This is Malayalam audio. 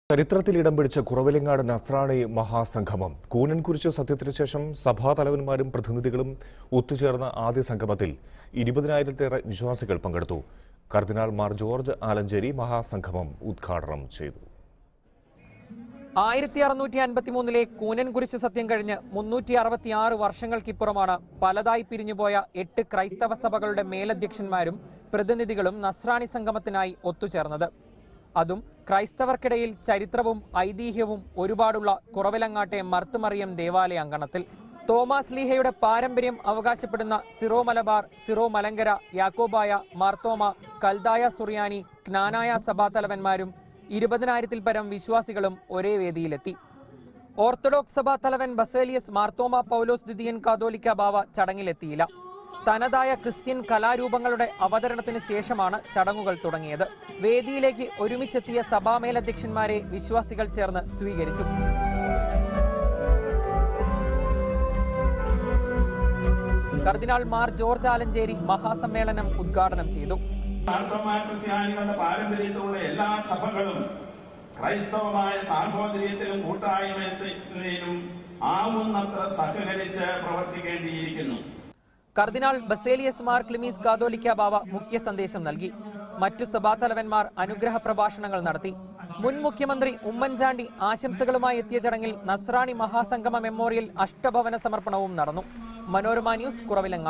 ചരിത്രത്തിൽ ഇടം പിടിച്ച കുറവിലങ്ങാട് നസ്രാണി മഹാസംഗമം കൂനൻകുരിശ് സത്യത്തിന് ശേഷം സഭാതലവന്മാരും പ്രതിനിധികളും ഒത്തുചേർന്ന ആദ്യ സംഗമത്തിൽ ഇരുപതിനായിരത്തേറെ വിശ്വാസികൾ പങ്കെടുത്തു കർദിനാൾ മാർ ജോർജ് ആലഞ്ചേരി മഹാസംഗമം ഉദ്ഘാടനം ചെയ്തു ആയിരത്തി അറുന്നൂറ്റി അൻപത്തിമൂന്നിലെ കൂനൻകുരിശ് സത്യം കഴിഞ്ഞ് മുന്നൂറ്റി അറുപത്തിയാറ് വർഷങ്ങൾക്കിപ്പുറമാണ് പലതായി പിരിഞ്ഞുപോയ എട്ട് ക്രൈസ്തവ സഭകളുടെ മേലധ്യക്ഷന്മാരും പ്രതിനിധികളും നസ്രാണി സംഗമത്തിനായി ഒത്തുചേർന്നത് അതും ക്രൈസ്തവർക്കിടയിൽ ചരിത്രവും ഐതിഹ്യവും ഒരുപാടുള്ള കുറവിലങ്ങാട്ടെ മർത്തുമറിയം ദേവാലയ അങ്കണത്തിൽ തോമാസ് ലീഹയുടെ പാരമ്പര്യം അവകാശപ്പെടുന്ന സിറോ മലബാർ സിറോ മലങ്കര യാക്കോബായ മാർത്തോമ കൽദായ സുറിയാനി ജ്ഞാനായ സഭാതലവന്മാരും ഇരുപതിനായിരത്തിൽ പരം വിശ്വാസികളും ഒരേ വേദിയിലെത്തി ഓർത്തഡോക്സ് സഭാ തലവൻ ബസേലിയസ് മാർത്തോമ പൗലോസ് ദ്വിതീയൻ കാതോലിക്ക ബാവ ചടങ്ങിലെത്തിയില്ല തനതായ ക്രിസ്ത്യൻ കലാരൂപങ്ങളുടെ അവതരണത്തിന് ശേഷമാണ് ചടങ്ങുകൾ തുടങ്ങിയത് വേദിയിലേക്ക് ഒരുമിച്ചെത്തിയ സഭാമേലധ്യക്ഷന്മാരെ വിശ്വാസികൾ ചേർന്ന് സ്വീകരിച്ചു കർദിനാൾ മാർ ജോർജ് ആലഞ്ചേരി മഹാസമ്മേളനം ഉദ്ഘാടനം ചെയ്തു മാർത്തോമാ ക്രിസ്ത്യാനികളുടെ പാരമ്പര്യത്തിലുള്ള എല്ലാ സഭകളും ക്രൈസ്തവമായ സാഹോദര്യത്തിലും കൂട്ടായ്മത്തിലും ആവുന്നത്ര സഹകരിച്ച് പ്രവർത്തിക്കേണ്ടിയിരിക്കുന്നു കർദിനാൾ ബസേലിയസ് മാർ ക്ലിമീസ് കാതോലിക്ക ബാവ മുഖ്യ സന്ദേശം നൽകി മറ്റു സഭാതലവന്മാർ അനുഗ്രഹ പ്രഭാഷണങ്ങൾ നടത്തി മുൻ മുഖ്യമന്ത്രി ഉമ്മൻചാണ്ടി ആശംസകളുമായി എത്തിയ ചടങ്ങിൽ നസ്രാണി മഹാസംഗമ മെമ്മോറിയൽ അഷ്ടഭവന സമർപ്പണവും നടന്നു മനോരമ ന്യൂസ് കുറവിലങ്ങാട്